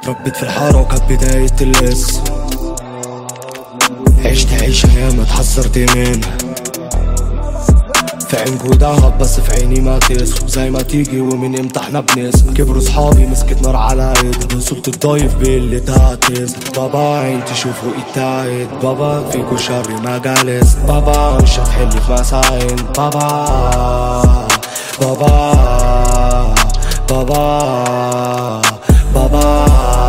ربيت في الحارة وكانت بداية اللص عشت عيشة ياما اتحذرت منها في عينكو دهب بس في عيني ما تسخن زي ما تيجي ومن امتى احنا بنسمع كبروا صحابي مسكت نار على ايدي وصلت الضايف باللي تعتز بابا انت شوفوا التايد بابا فيكو شر ما جالس بابا مش هتحل في مساين بابا بابا بابا بابا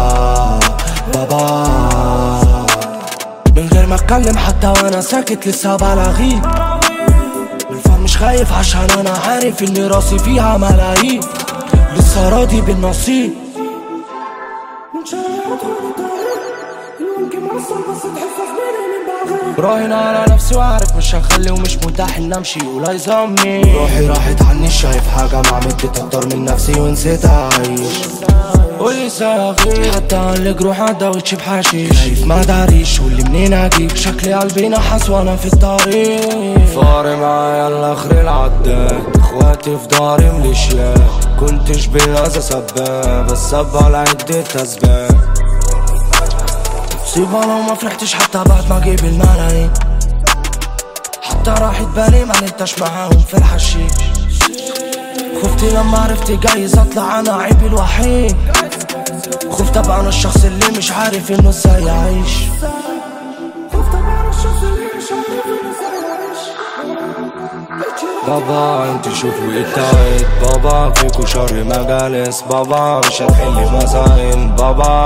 بابا من غير ما اتكلم حتى وانا ساكت لسه بلاغيه بالفن مش خايف عشان انا عارف ان راسي فيها ملايين لسه راضي بالنصيب براهن على نفسي وعارف مش هخلي ومش متاح ان امشي ولا يزمي روحي راحت عني شايف حاجة ما عملت اكتر من نفسي ونسيت اعيش قولي صاغي حتى علق روح عداوتش بحشيش خايف ما داريش واللي منين اجيب شكلي قلبي نحس وانا في الطريق فارق معايا الاخر العداد اخواتي في داري مليشيات كنتش بالاذى سباب بس سب على عدة اسباب مصيبة لو ما فرحتش حتى بعد ما اجيب الملايين حتى راحت بالي ما نلتش معاهم في الحشيش خفت لما عرفت جايز اطلع انا عيبي الوحيد خفت ابقى انا الشخص اللي مش عارف انه ازاي يعيش بابا انت شوفوا التايت بابا فيكو شر مجالس بابا مش هنحل مساين بابا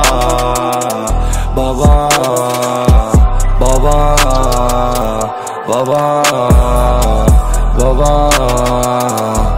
بابا بابا بابا بابا